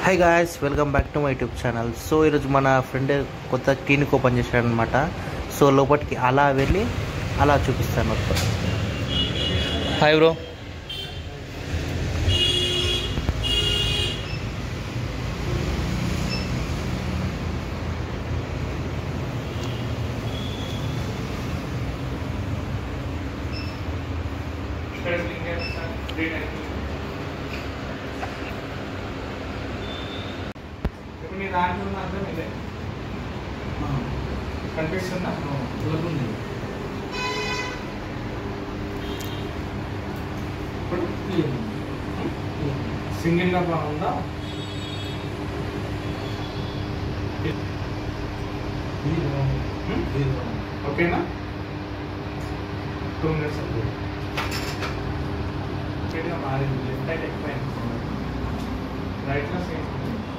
Hi guys welcome back to my YouTube channel so ఈరోజు మన friend కొత్త clinic open చేశాడనమాట సో లోపలికి అలా వెళ్ళి అలా చూపిస్తాను మొత్తం హాయ్ బ్రో ఇప్పుడు నీ దాంట్లో మాత్రం ఇదే కనిపిస్తుందా ఇప్పుడు సింగిల్ గా బాగుందా ఓకేనా టూ మినిట్స్ స్పీడ్గా మారింది లెఫ్ట్ రైట్ ఎక్కువ రైట్లో సేమ్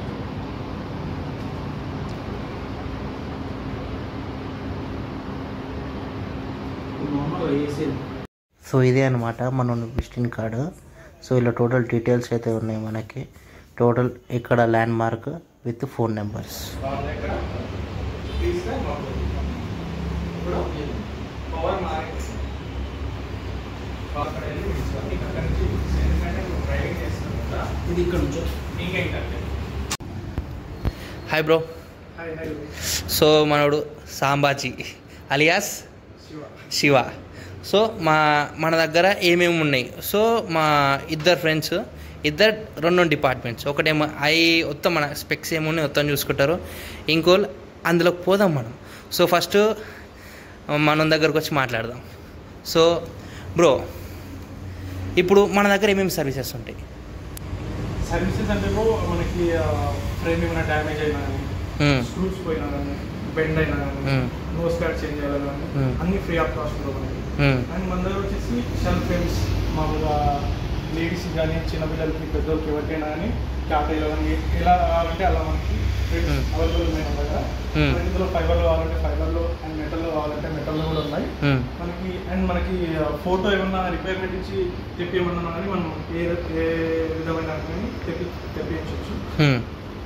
సో ఇదే అనమాట మన విజిటింగ్ కార్డు సో ఇలా టోటల్ డీటెయిల్స్ అయితే ఉన్నాయి మనకి టోటల్ ఇక్కడ landmark with phone numbers బాగుంది ఇక్కడ తీస్తే బాగుంది ఇప్పుడు పవర్ మారింది పవర్ అక్కడ వెళ్ళి తీసుకో నీకు అక్కడ నుంచి చూపిస్తాను. ఎందుకంటే నువ్వు డ్రైవింగ్ చేస్తున్నావు కదా ఇది ఇక్కడ నుంచో ఇంకేంటంటే hi bro hi hi so మనోడు సాంబాజీ అలియాస్ శివ శివ సో మా మన దగ్గర ఏమేమి ఉన్నాయి సో మా ఇద్దరు ఫ్రెండ్స్ ఇద్దరు రెండు డిపార్ట్మెంట్స్ ఒకటేమో ఐ మొత్తం మన స్పెక్స్ ఏమున్నాయి మొత్తం చూసుకుంటారు ఇంకో అందులోకి పోదాం మనం సో ఫస్ట్ మనం దగ్గరకు వచ్చి మాట్లాడదాం సో బ్రో ఇప్పుడు మన దగ్గర ఏమేమి సర్వీసెస్ ఉంటాయి సర్వీసెస్ అంటే బ్రో మనకి ఫ్రేమ్ ఏమైనా డ్యామేజ్ అయినా కానీ మ్మ్. స్క్రూస్ పోయినా కానీ బెండ్ అయినా కానీ మ్మ్. నోస్ ప్యాడ్ చేంజ్ చేయాలని కానీ మ్మ్. అన్ని ఫ్రీ ఆఫ్ కాస్ట్ బ్రో మనకి మ్మ్. అండ్ మన దగ్గర వచ్చేసి షెల్ ఫ్రేమ్స్ మామూలుగా లేడీస్ కానీ చిన్నపిల్లలకి పెద్దోళ్ళకి ఎవరికైనా కానీ క్యాటరీలో కానీ ఎలా కావాలంటే అలా మనకి Hmm. అవైలబుల్ ఉన్నాయి మన దగ్గర Hmm. మనకి ఇందులో ఫైబర్లో కావాలంటే ఫైబర్లో అండ్ మెటల్లో కావాలంటే మెటల్లో కూడా ఉన్నాయి మ్మ్. మనకి అండ్ మనకి ఫోటో ఏమన్నా రిక్వైర్మెంట్ ఇచ్చి తెప్పియమన్నా కానీ మనం ఏ ఏ విధమైన కానీ తెప్పి తెప్పించవచ్చు మ్మ్.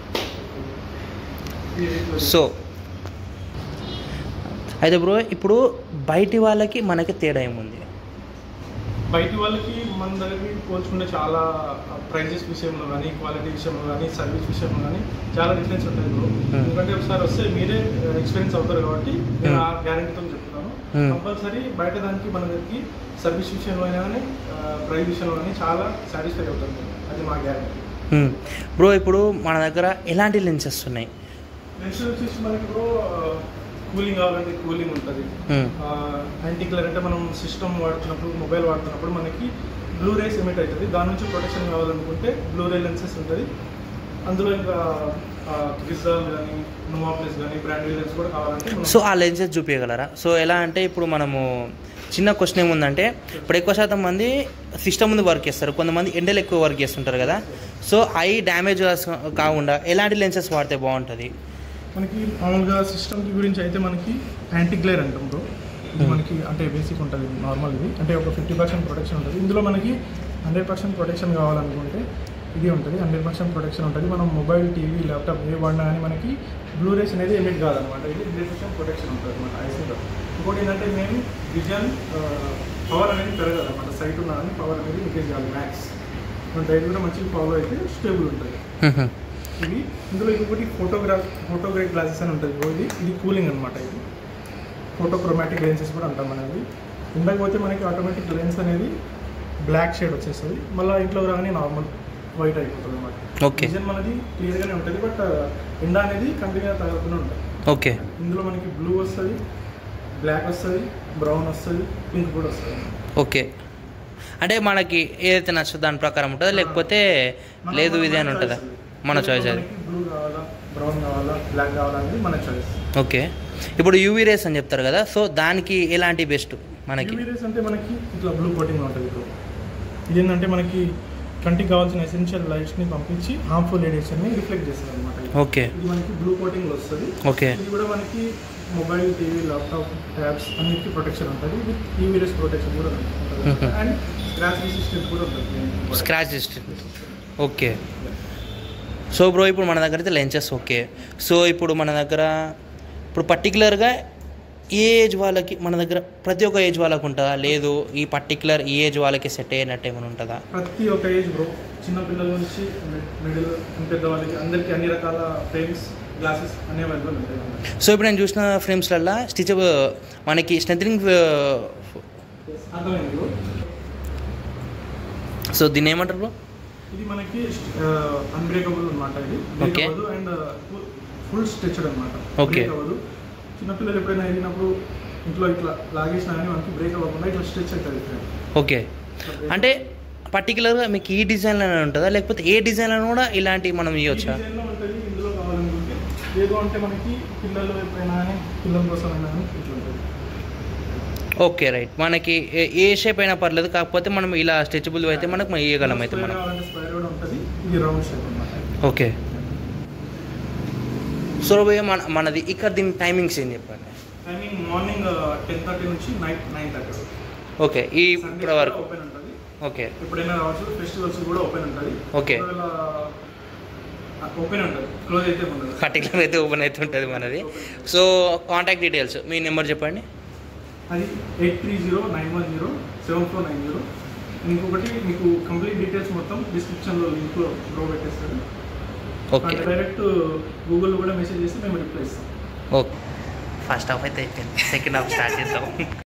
సో అయితే బ్రో ఇప్పుడు బయటి వాళ్ళకి మనకి తేడా ఏముంది బయటి వాళ్ళకి మన దగ్గరికి పోల్చుకుంటే చాలా ప్రైజెస్ విషయంలో కానీ క్వాలిటీ విషయంలో కానీ సర్వీస్ విషయంలో కానీ చాలా డిఫరెన్స్ ఉంటుంది బ్రో Hmm. ఎందుకంటే ఒకసారి వస్తే మీరే ఎక్స్పీరియన్స్ అవుతారు కాబట్టి నేను Hmm. ఆ గ్యారంటీతో చెప్తున్నాను Hmm. కంపల్సరీ బయట దానికి మన దగ్గరికి సర్వీస్ విషయంలో అయినా కానీ ప్రైస్ విషయంలో కానీ చాలా సాటిస్ఫై అవుతారు మీరు. అది మా గ్యారంటీ మ్మ్. బ్రో ఇప్పుడు మన దగ్గర ఎలాంటి లెన్సెస్ ఉన్నాయి నెక్స్ట్ వచ్చేసి మనకి బ్రో కూలింగ్ కావాలంటే కూలింగ్ ఉంటుంది మ్మ్. యాంటీ క్లర్ అంటే మనం సిస్టమ్ వాడుతున్నప్పుడు మొబైల్ వాడుతున్నప్పుడు మనకి బ్లూ రేస్ ఎమిట్ అవుతుంది దాని నుంచి ప్రొటెక్షన్ కావాలనుకుంటే బ్లూ రే లెన్సెస్ ఉంటుంది అందులో ఇంకా క్రిజాల్ కానీ నోవా ప్లస్ కానీ బ్రాండ్ లెన్స్ కూడా కావాలంటే మనం- సో ఆ లెన్సెస్ చూపించగలరా సో ఎలా అంటే ఇప్పుడు మనము చిన్న క్వశ్చన్ ఏముందంటే ఇప్పుడు ఎక్కువ శాతం మంది సిస్టమ్ ముందు వర్క్ చేస్తారు కొంతమంది ఎండలు ఎక్కువ వర్క్ చేస్తుంటారు కదా సో ఐ డ్యామేజ్ కాకుండా ఎలాంటి లెన్సెస్ వాడితే బాగుంటుంది మనకి మామూలుగా సిస్టమ్ గురించి అయితే మనకి యాంటీ గ్లేర్ అంటాం బ్రో ఇది Hmm. మనకి అంటే బేసిక్ ఉంటుంది నార్మల్ ఇది అంటే ఒక ఫిఫ్టీ పర్సెంట్ ప్రొటెక్షన్ ఉంటుంది ఇందులో మనకి హండ్రెడ్ పర్సెంట్ ప్రొటెక్షన్ కావాలనుకుంటే ఇది ఉంటుంది హండ్రెడ్ పర్సెంట్ ప్రొటెక్షన్ ఉంటుంది మనం మొబైల్ టీవీ ల్యాప్టాప్ ఏ వాడినా కానీ మనకి బ్లూ రేస్ అనేది ఎమిట్ కాదనమాట ఇది హండ్రెడ్ పర్సెంట్ ప్రొటెక్షన్ ఉంటుంది అనమాట ఐసీలో ఇంకోటి ఏంటంటే మేము విజన్ పవర్ అనేది పెరగదు అనమాట సైట్ ఉన్నా కానీ పవర్ అనేది ఇంక్రీజ్ కాదు మ్యాక్స్ మన డైట్ కూడా మంచిగా ఫాలో అయితే స్టేబుల్ ఉంటుంది ఇవి ఇందులో ఇంకొకటి ఫోటోగ్రాఫ్ ఫోటోగ్రాఫ్ గ్లాసెస్ అని ఉంటుంది ఇది ఇది కూలింగ్ అనమాట ఇది ఫోటోక్రోమాటిక్ లెన్సెస్ కూడా అంటాం అనేది ఇందాక పోతే మనకి ఆటోమేటిక్ లెన్స్ అనేది బ్లాక్ షేడ్ వచ్చేస్తుంది మళ్ళీ ఇంట్లో రాగానే నార్మల్ వైట్ అయిపోతుంది అనమాట ఓకే విజన్ మనది క్లియర్గానే ఉంటుంది బట్ ఎండ అనేది కంటిన్యూగా తగలుతూనే ఉంటుంది ఓకే ఇందులో మనకి బ్లూ వస్తుంది బ్లాక్ వస్తుంది బ్రౌన్ వస్తుంది పింక్ కూడా వస్తుంది ఓకే అంటే మనకి ఏదైతే నచ్చుతుందో దాని ప్రకారం ఉంటుందా లేకపోతే లేదు ఇది అని ఉంటుందా మన చాయిస్ అది బ్లూ కావాలా బ్రౌన్ కావాలా బ్లాక్ కావాలా అనేది మన చాయిస్ ఓకే ఇప్పుడు యూవీ రేస్ అని చెప్తారు కదా సో దానికి ఎలాంటి బెస్ట్ మనకి UV rays అంటే మనకి ఇట్లా బ్లూ కోటింగ్ ఉంటుంది ఇప్పుడు ఇదేంటంటే మనకి కంటికి కావాల్సిన ఎసెన్షియల్ లైట్స్ని పంపించి హార్మ్ఫుల్ రేడియేషన్ని రిఫ్లెక్ట్ చేస్తుంది అనమాట ఓకే ఇది మనకి బ్లూ కోటింగ్ వస్తుంది ఓకే ఇది కూడా మనకి మొబైల్ టీవీ ల్యాప్టాప్ ట్యాబ్స్ అన్నిటికీ ప్రొటెక్షన్ ఉంటుంది విత్ యూవీ రేస్ ప్రొటెక్షన్ కూడా ఉంటుంది Mhm. అండ్ స్క్రాచ్ రెసిస్టెంట్ కూడా ఉంటుంది scratch distance okay so bro ఇప్పుడు మన దగ్గర అయితే లెన్సెస్ ఓకే సో ఇప్పుడు మన దగ్గర ఇప్పుడు పర్టికులర్గా ఏ ఏజ్ వాళ్ళకి మన దగ్గర ప్రతి ఒక్క ఏజ్ వాళ్ళకి ఉంటుందా లేదు ఈ పర్టికులర్ ఈ ఏజ్ వాళ్ళకి సెట్ అయినట్టు ఏమైనా ఉంటుందా ప్రతి ఒక్క ఏజ్ బ్రో చిన్న పిల్లల నుంచి మిడిల్ పెద్ద వాళ్ళకి అందరికీ అన్ని రకాల ఫ్రేమ్స్ గ్లాసెస్ అన్ని అవైలబుల్ ఉంటాయి మన దగ్గర. సో ఇప్పుడు నేను చూసిన ఫ్రేమ్స్లల్లో స్టిచ్ మనకి స్ట్రెంథనింగ్ అర్థమైంది బ్రో సో దీన్ని ఏమంటారు బ్రో ఇది మనకి అన్బ్రేకబుల్ అనమాట ఇది బ్రేక్ Okay. అవ్వదు అండ్ ఫుల్ స్ట్రెచ్డ్ అనమాట Okay. బ్రేక్ అవ్వదు చిన్నపిల్లలు ఎప్పుడైనా ఎగినప్పుడు ఇంట్లో ఇట్లా లాగేసినా కానీ మనకి బ్రేక్ అవ్వకుండా ఇట్లా స్ట్రెచ్ అవుతుంది ఫ్రేమ్ ఓకే అంటే పర్టికులర్గా మీకు ఈ డిజైన్లో ఉంటుందా లేకపోతే ఏ డిజైన్లో కూడా ఇలాంటివి మనం ఈ ఇవ్వచ్చా డిజైన్లో ఉంటుంది ఇందులో కావాలనుకుంటే లేదు అంటే మనకి పిల్లలు ఎప్పుడైనా కానీ పిల్లల కోసం అయినా కానీ ఇట్లా ఉంటుంది ఓకే రైట్ మనకి ఏ- ఏ షేప్ అయినా పర్లేదు కాకపోతే మనం ఇలా స్ట్రెచబుల్ అయితే మనకు ఇవ్వగలం అయితే స్క్వేర్ మనం కావాలంటే స్క్వేర్ కూడా ఉంటుంది ఇది రౌండ్ షేప్ అనమాట ఓకే సో భయ్య మన మనది ఇక్కడ దీని టైమింగ్స్ ఏం చెప్పండి టైమింగ్ మార్నింగ్ టెన్ థర్టీ నుంచి నైట్ నైన్ థర్టీ ఓకే ఈ ఇప్పటి వరకు ఓపెన్ ఉంటుంది ఓకే ఎప్పుడైనా రావచ్చు ఫెస్టివల్స్ కూడా ఓపెన్ ఉంటుంది Okay. ఓపెన్ ఉంటుంది క్లోజ్ అయితే ఉండదు పర్టికులర్ అయితే ఓపెన్ అయితే ఉంటుంది మనది సో కాంటాక్ట్ డీటెయిల్స్ మీ నెంబర్ చెప్పండి అది eight three zero nine one zero seven four nine zero ఇంకొకటి మీకు కంప్లీట్ డీటెయిల్స్ మొత్తం డిస్క్రిప్షన్లో లింక్లో బ్రో పెట్టేస్తారు ఓకే డైరెక్ట్ గూగుల్లో కూడా మెసేజ్ చేస్తే మేము రిప్లై ఇస్తాం ఓకే ఫస్ట్ హాఫ్ అయితే అయిపోయింది సెకండ్ హాఫ్ స్టార్ట్ చేద్దాం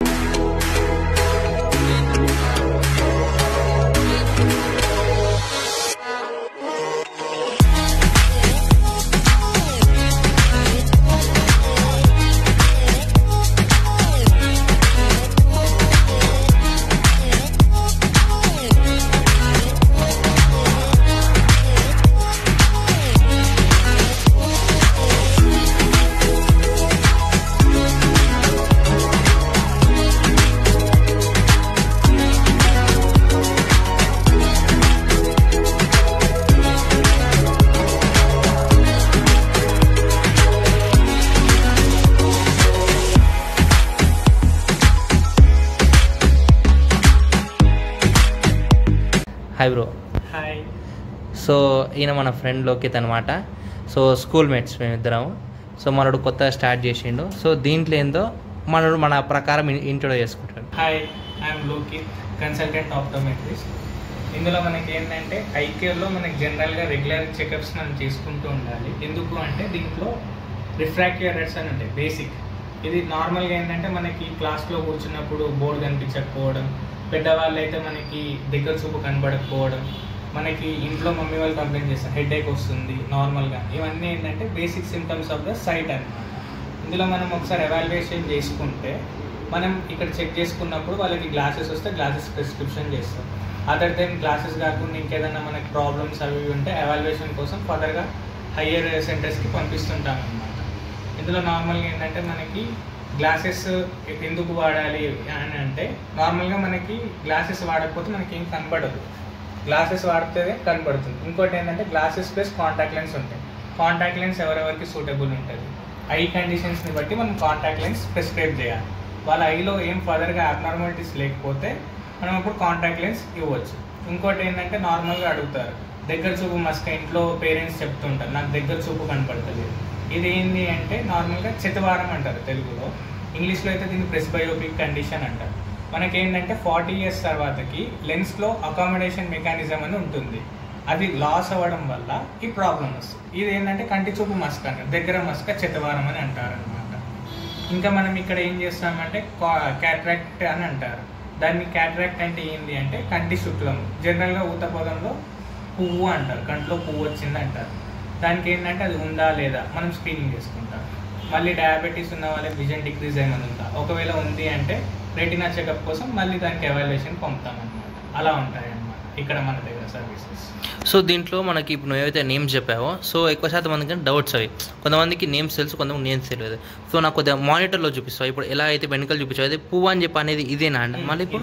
హాయ్ బ్రో హాయ్ సో ఈయన మన ఫ్రెండ్ లోకిత్ అనమాట సో స్కూల్ మేట్స్ మేమిద్దరం సో మనడు కొత్తగా స్టార్ట్ చేసిండు సో దీంట్లో ఏందో మనడు మన ప్రకారం ఇంట్రొడ్యూస్ చేసుకుంటాడు హాయ్ ఐఎమ్ లోకిత్ కన్సల్టెంట్ ఆప్టోమెట్రిస్ట్ ఇందులో మనకి ఏంటంటే ఐకేర్లో మనకి జనరల్గా రెగ్యులర్ చెకప్స్ మనం చేసుకుంటూ ఉండాలి ఎందుకు అంటే దీంట్లో రిఫ్రాక్టివ్ ఎర్రర్స్ అని ఉంటాయి బేసిక్ ఇది నార్మల్గా ఏంటంటే మనకి క్లాస్లో కూర్చున్నప్పుడు బోర్డు కనిపించకపోవడం పెద్దవాళ్ళు అయితే మనకి దగ్గర చూపు కనబడకపోవడం మనకి ఇంట్లో మమ్మీ వాళ్ళు కంప్లైంట్ చేస్తారు హెడ్ ఏక్ వస్తుంది నార్మల్గా ఇవన్నీ ఏంటంటే basic symptoms of the sight అన్నమాట ఇందులో మనం ఒకసారి ఎవాల్యుయేషన్ చేసుకుంటే మనం ఇక్కడ చెక్ చేసుకున్నప్పుడు వాళ్ళకి గ్లాసెస్ వస్తే గ్లాసెస్ ప్రిస్క్రిప్షన్ చేస్తాం అదర్ దెన్ గ్లాసెస్ కాకుండా ఇంకేదైనా మనకి ప్రాబ్లమ్స్ అవి ఇవి ఉంటే ఎవాల్యుయేషన్ కోసం ఫర్దర్గా హయ్యర్ సెంటర్స్కి పంపిస్తుంటాం అనమాట ఇందులో నార్మల్గా ఏంటంటే మనకి గ్లాసెస్ ఎందుకు వాడాలి అని అంటే నార్మల్గా మనకి గ్లాసెస్ వాడకపోతే మనకి ఏం కనబడదు గ్లాసెస్ వాడితే కనబడుతుంది ఇంకోటి ఏంటంటే గ్లాసెస్ ప్లస్ కాంటాక్ట్ లెన్స్ ఉంటాయి కాంటాక్ట్ లెన్స్ ఎవరెవరికి సూటబుల్ ఉంటుంది ఐ కండిషన్స్ని బట్టి మనం కాంటాక్ట్ లెన్స్ ప్రిస్క్రైబ్ చేయాలి వాళ్ళ ఐలో ఏం ఫర్దర్గా అబ్నార్మాలిటీస్ లేకపోతే మనం అప్పుడు కాంటాక్ట్ లెన్స్ ఇవ్వచ్చు ఇంకోటి ఏంటంటే నార్మల్గా అడుగుతారు దగ్గర చూపు మస్క ఇంట్లో పేరెంట్స్ చెప్తుంటారు నాకు దగ్గర చూపు కనపడతలేదు ఇది ఏంటి అంటే నార్మల్గా చెతవారం అంటారు తెలుగులో ఇంగ్లీష్లో అయితే దీన్ని ప్రెస్బయోపిక్ కండిషన్ అంటారు మనకేంటంటే ఫార్టీ ఇయర్స్ తర్వాతకి లెన్స్లో అకామిడేషన్ మెకానిజం అని ఉంటుంది అది లాస్ అవ్వడం వల్ల ఈ ప్రాబ్లం వస్తుంది ఇది ఏంటంటే కంటి చూపు మస్క అంటారు దగ్గర మస్క చెతవారం అని అంటారు అనమాట ఇంకా మనం ఇక్కడ ఏం చేస్తామంటే క్యాట్రాక్ట్ అని అంటారు దాన్ని క్యాట్రాక్ట్ అంటే ఏంటి అంటే కంటి శుక్లం జనరల్గా ఊతపదంలో పువ్వు అంటారు కంట్లో పువ్వు వచ్చింది అంటారు దానికి ఏంటంటే అది ఉందా లేదా మనం స్క్రీనింగ్ చేసుకుంటాం మళ్ళీ డయాబెటీస్ ఉన్న వాళ్ళకి విజన్ డిక్రీజ్ ఏమైనా ఉందా ఒకవేళ ఉంది అంటే రెటినా చెకప్ కోసం మళ్ళీ దానికి ఎవాల్యుయేషన్ పంపుతాం అనమాట అలా ఉంటాయి అన్నమాట ఇక్కడ మన దగ్గర సర్వీసెస్ సో దీంట్లో మనకి ఇప్పుడు నువ్వు ఏవైతే నేమ్స్ చెప్పావో సో ఎక్కువ శాతం మందికి డౌట్స్ అవి కొంతమందికి నేమ్స్ తెలుసు కొంతమంది నేమ్స్ తెలియదు సో నాకు కొద్దిగా మానిటర్లో చూపిస్తావు ఇప్పుడు ఎలా అయితే వెనుకలు చూపించావు అయితే పువ్వు అని చెప్పి అనేది ఇదేనా అండి మళ్ళీ ఇప్పుడు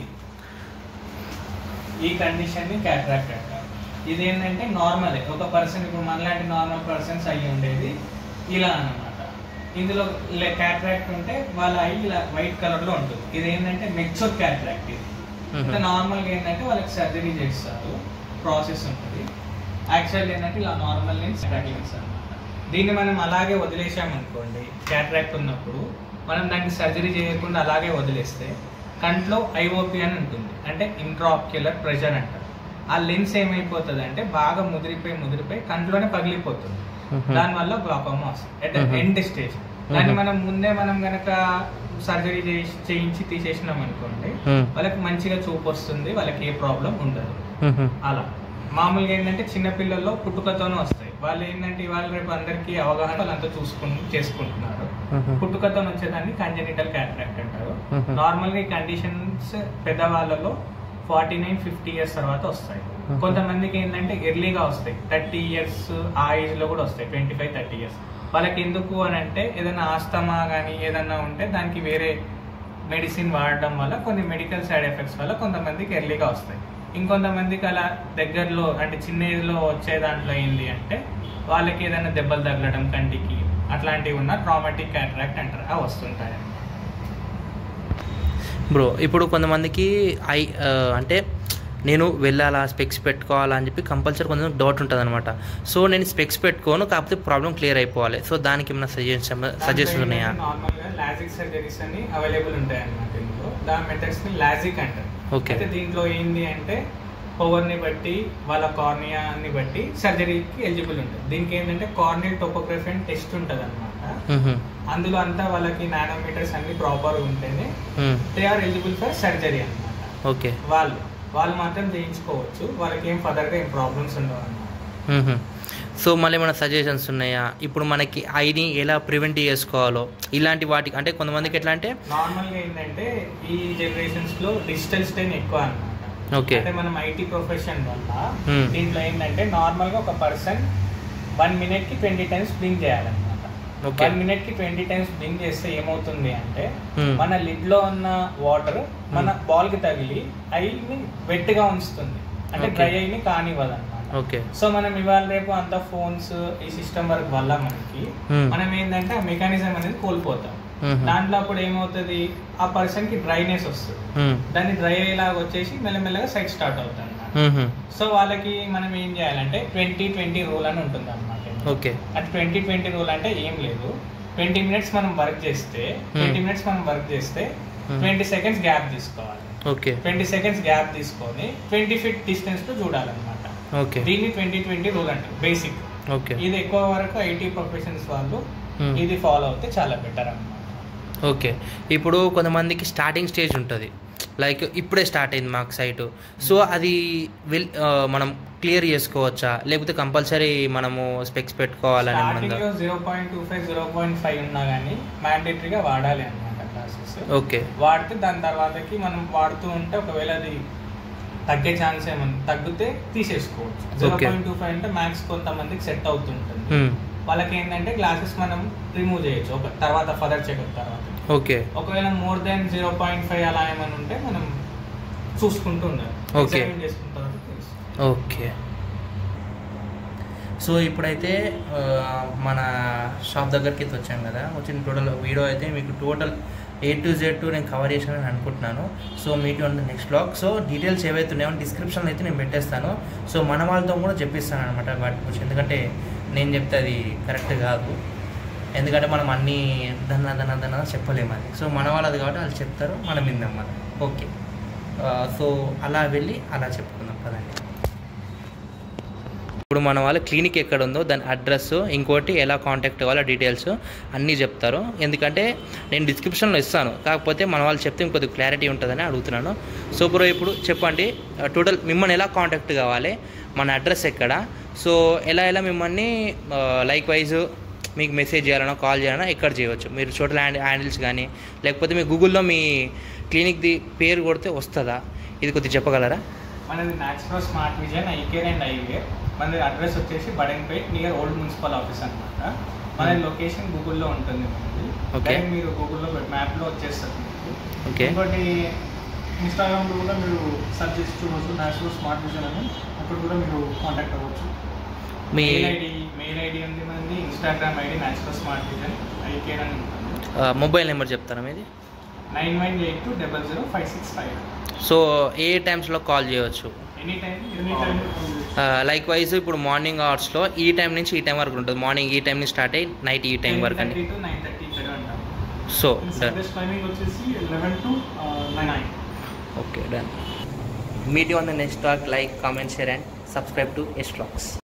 ఈ కండిషన్ ని క్యాట్రాక్ట్ అంటారు ఇది ఏంటంటే నార్మల్ ఒక పర్సన్ ఇప్పుడు మనలాంటి నార్మల్ పర్సన్స్ అయ్యి ఉండేది ఇలా అన్నమాట ఇందులో క్యాట్రాక్ట్ ఉంటే వాళ్ళ ఐ ఇలా వైట్ కలర్ లో ఉంటుంది ఇది ఏంటంటే మెచ్యూర్ క్యాట్రాక్ట్ ఇది అంటే నార్మల్ గా ఏంటంటే వాళ్ళకి సర్జరీ చేస్తారు ప్రాసెస్ ఉంటుంది యాక్చువల్ ఏంటంటే ఇలా నార్మల్ లెన్స్ లెన్స్ అనమాట దీన్ని మనం అలాగే వదిలేసామనుకోండి క్యాట్రాక్ట్ ఉన్నప్పుడు మనం దానికి సర్జరీ చేయకుండా అలాగే వదిలేస్తే కంట్లో ఐఓపి అని ఉంటుంది అంటే ఇంట్రాక్యులర్ ప్రెషర్ అంటారు ఆ లెన్స్ ఏమైపోతుంది అంటే బాగా ముదిరిపోయి ముదిరిపోయి కంట్లోనే పగిలిపోతుంది Mhm. దానివల్ల గ్లాకోమా వస్తుంది అట్ Mhm. ఎండ్ స్టేజ్ దాన్ని Mhm. మనం ముందే మనం గనక సర్జరీ చేయించి తీసేసినాం అనుకోండి Hmm. వాళ్ళకి మంచిగా చూపు వస్తుంది వాళ్ళకి ఏ ప్రాబ్లం ఉండదు మ్మ్. అలా మామూలుగా ఏంటంటే చిన్న పిల్లల్లో పుట్టుకతోనే వస్తాయి వాళ్ళు ఏంటంటే ఇవాళ రేపు అందరికీ అవగాహన వాళ్ళంతా చూసుకుని చేసుకుంటున్నారు మ్మ్. పుట్టుకతో వచ్చేదాన్ని కంజెనిటల్ క్యాటరాక్ట్ అంటారు మ్మ్. నార్మల్గా ఈ కండిషన్స్ పెద్దవాళ్ళలో ఫార్టీ నైన్ ఫిఫ్టీ ఇయర్స్ తర్వాత వస్తాయి మ్మ్. కొంతమందికి ఏంటంటే ఎర్లీగా వస్తాయి థర్టీ ఇయర్స్ ఆ ఏజ్ లో కూడా వస్తాయి ట్వంటీ ఫైవ్ థర్టీ ఇయర్స్ వాళ్ళకి ఎందుకు అని అంటే ఏదైనా ఆస్తమా కానీ ఏదన్నా ఉంటే దానికి వేరే మెడిసిన్ వాడడం వల్ల కొన్ని మెడికల్ సైడ్ ఎఫెక్ట్స్ వల్ల కొంతమందికి ఎర్లీగా వస్తాయి ఇంకొంతమందికి అలా దగ్గరలో అంటే చిన్న ఏజ్లో వచ్చే దాంట్లో ఏంటి అంటే వాళ్ళకి ఏదైనా దెబ్బలు తగలడం కంటికి అట్లాంటివి ఉన్న ట్రామాటిక్ క్యాటరాక్ట్ అంటారు అవి వస్తుంటాయి బ్రో ఇప్పుడు కొంతమందికి ఐ ఆ, అంటే నేను వెళ్ళాలా స్పెక్స్ పెట్టుకోవాలా అని చెప్పి కంపల్సరీ కొంచెం డౌట్ ఉంటుంది అనమాట సో నేను స్పెక్స్ పెట్టుకోను కాకపోతే ప్రాబ్లం క్లియర్ అయిపోవాలి సో దానికి ఏమైనా సజెషన్ సజెషన్స్ ఉన్నాయా నార్మల్గా లాజిక్ సర్జరీస్ అని అవైలబుల్ ఉంటాయి అన్నమాట ఇందులో దాని మెథడ్స్ ని లాజిక్ అంటారు ఓకే అయితే దీంట్లో ఏంటి అంటే పవర్ ని బట్టి వాళ్ళ కార్నియాని బట్టి సర్జరీకి ఎలిజిబుల్ ఉంటుంది దీనికి ఏంటంటే కార్నియల్ టోపోగ్రఫీ అని టెస్ట్ ఉంటుంది అనమాట మ్మ్. అందులో అంతా వాళ్ళకి నానోమీటర్స్ అన్ని ప్రాపర్ ఉంటేనే మ్మ్. They are eligible for surgery అన్నమాట ఓకే వాళ్ళు వాళ్ళు మాత్రం చేయించుకోవచ్చు వాళ్ళకి ఏం ఫర్దర్ గా ఏం ప్రాబ్లమ్స్ ఉండవు అన్నమాట మ్మ్. సో మళ్ళీ ఏమైనా సజెషన్స్ ఉన్నాయా ఇప్పుడు మనకి ఐని ఎలా ప్రివెంట్ చేసుకోవాలో ఇలాంటి వాటికి అంటే కొంతమందికి ఎట్లా అంటే నార్మల్ గా ఏంటంటే ఈ జనరేషన్స్ లో డిజిటల్ స్టైన్ ఎక్కువ అన్నమాట ఓకే అంటే మనం ఐటీ ప్రొఫెషన్ వల్ల Hmm. దీంట్లో ఏంటంటే నార్మల్ గా ఒక పర్సన్ వన్ మినిట్ కి ట్వంటీ టైమ్స్ బ్లింక్ చేయాలన్నమాట Okay. వన్ మినిట్ కి ట్వంటీ టైమ్స్ బ్లింక్ చేస్తే ఏమవుతుంది అంటే Hmm. మన లిడ్ లో ఉన్న వాటర్ మన బాల్ కి తగిలి ఐని వెట్ గా ఉంచుతుంది అంటే Okay. డ్రై ఐని కానివ్వదు అనమాట ఓకే సో మనం ఇవాళ రేపు అంత ఫోన్స్ ఈ సిస్టమ్ వర్క్ వల్ల మనకి Hmm. మనం ఏంటంటే ఆ మెకానిజం అనేది కోల్పోతాం మ్మ్. దాంట్లో అప్పుడు ఏమవుతుంది ఆ పర్సన్ కి డ్రైనెస్ వస్తుంది మ్మ్. దాన్ని డ్రై అయ్యేలాగా వచ్చేసి మెల్లమెల్లగా సైట్ స్టార్ట్ అవుతుంది అన్నమాట మ్మ్. సో వాళ్ళకి మనం ఏం చేయాలంటే ట్వంటీ ట్వంటీ రూల్ అని ఉంటుంది అనమాట ఓకే అంటే ట్వంటీ ట్వంటీ రూల్ అంటే ఏం లేదు ట్వంటీ మినిట్స్ మనం వర్క్ చేస్తే ట్వంటీ మినిట్స్ మనం వర్క్ చేస్తే Hmm. ట్వంటీ సెకండ్స్ గ్యాప్ తీసుకోవాలి ఓకే ట్వంటీ సెకండ్స్ గ్యాప్ తీసుకొని ట్వంటీ ఫీట్ డిస్టెన్స్ లో చూడాలన్నమాట ఓకే దీన్ని ట్వంటీ ట్వంటీ రూల్ అంటారు బేసిక్ ఓకే ఇది ఎక్కువ వరకు ఐటీ ప్రొఫెషన్స్ వాళ్ళు Hmm. ఇది ఫాలో అవుతే చాలా బెటర్ అన్నమాట ఓకే ఇప్పుడు కొంతమందికి స్టార్టింగ్ స్టేజ్ ఉంటుంది లైక్ ఇప్పుడే స్టార్ట్ అయింది మాకు సైట్ సో అది వెల్ ఆ, మనం క్లియర్ చేసుకోవచ్చా లేకపోతే కంపల్సరీ మనము స్పెక్స్ పెట్టుకోవాలని ఏమన్నా స్టార్టింగ్ ఉందా లో zero point two five zero point five ఉన్నా కానీ మ్యాండేటరీగా వాడాలి అనమాట క్లాసెస్ ఓకే వాడితే దాని తర్వాతకి మనం వాడుతూ ఉంటే ఒకవేళ అది తగ్గే ఛాన్స్ ఏమన్నా తగ్గితే తీసేసుకోవచ్చు zero Okay. Point two five అంటే మ్యాక్స్ కొంతమందికి సెట్ అవుతుంటుంది మ్మ్. వాళ్ళకి ఏంటంటే గ్లాసెస్ మనం రిమూవ్ చేయొచ్చు ఒక తర్వాత ఫర్దర్ చెకప్ తర్వాత ఓకే ఒకవేళ more than zero point five అలా ఏమైనా ఉంటే మనం చూసుకుంటూ ఉండాలి Okay. Examine చేసుకున్న తర్వాత తెలుసు. ఓకే సో ఇప్పుడైతే ఆ, మన షాప్ దగ్గరికి అయితే వచ్చాం కదా వచ్చిన టోటల్ వీడియో అయితే మీకు total A to Z to నేను కవర్ చేశానని అనుకుంటున్నాను so meet on the next blog so details ఏవైతే ఉన్నాయో డిస్క్రిప్షన్లో అయితే నేను పెట్టేస్తాను సో మన వాళ్ళతో కూడా చెప్పిస్తాను అనమాట వాటి గురించి ఎందుకంటే నేను చెప్తే అది కరెక్ట్ కాదు ఎందుకంటే మనం అన్నీ దన్న దన్న దన్న చెప్పలేము అది సో మన వాళ్ళది కాబట్టి వాళ్ళు చెప్తారు మనం విందాం మనం ఓకే ఆ, సో అలా వెళ్ళి అలా చెప్పుకుందాం కదండి ఇప్పుడు మన వాళ్ళ క్లినిక్ ఎక్కడ ఉందో దాని అడ్రస్ ఇంకోటి ఎలా కాంటాక్ట్ అవ్వాలో డీటెయిల్స్ అన్నీ చెప్తారు ఎందుకంటే నేను డిస్క్రిప్షన్లో ఇస్తాను కాకపోతే మన వాళ్ళు చెప్తే ఇంకొద్ది క్లారిటీ ఉంటుందని అడుగుతున్నాను సో బ్రో ఇప్పుడు చెప్పండి టోటల్ మిమ్మల్ని ఎలా కాంటాక్ట్ కావాలి మన అడ్రస్ ఎక్కడ సో ఎలా ఎలా మిమ్మల్ని లైక్ వైజ్ మీకు మెసేజ్ చేయాలన్నా కాల్ చేయాలన్నా ఎక్కడ చేయవచ్చు మీరు టోటల్ హ్యాండ్ హ్యాండిల్స్ కానీ లేకపోతే మీ గూగుల్లో మీ క్లినిక్ది పేరు కొడితే వస్తుందా ఇది కొద్దిగా చెప్పగలరా మనది natural smart vision eyecare and eyewear మనది అడ్రస్ వచ్చేసి Badanpet near old municipal office అనమాట మన లొకేషన్ గూగుల్లో ఉంటుంది మనది Okay. Direct మీరు గూగుల్లో మ్యాప్లో వచ్చేస్తుంది మీకు. ఓకే ఇంకోటి ఇన్స్టాగ్రామ్లో కూడా మీరు సర్చ్ చేసి చూడవచ్చు న్యాచురల్ స్మార్ట్ విజన్ అని అక్కడ కూడా మీరు కాంటాక్ట్ అవ్వచ్చు మీ మెయిల్ ఐడి మెయిల్ ఐడి ఉంది మనది Instagram ID natural smart vision eyecare అని ఉంటుంది మొబైల్ నెంబర్ చెప్తారా మీది nine one eight two double zero five six five so ఏ టైమ్స్లో కాల్ చేయవచ్చు ఏ any time any time likewise ఇప్పుడు మార్నింగ్ అవర్స్లో ఈ టైం నుంచి ఈ టైం వరకు ఉంటుంది మార్నింగ్ ఈ టైం నుంచి స్టార్ట్ అయ్యి నైట్ ఈ టైం వరకు అండి టు నైన్ థర్టీ ఇక్కడ ఉంటాం సో డన్ సర్వీస్ టైమింగ్ వచ్చేసి eleven to nine okay done meet you on the next talk like comment share and subscribe to S talks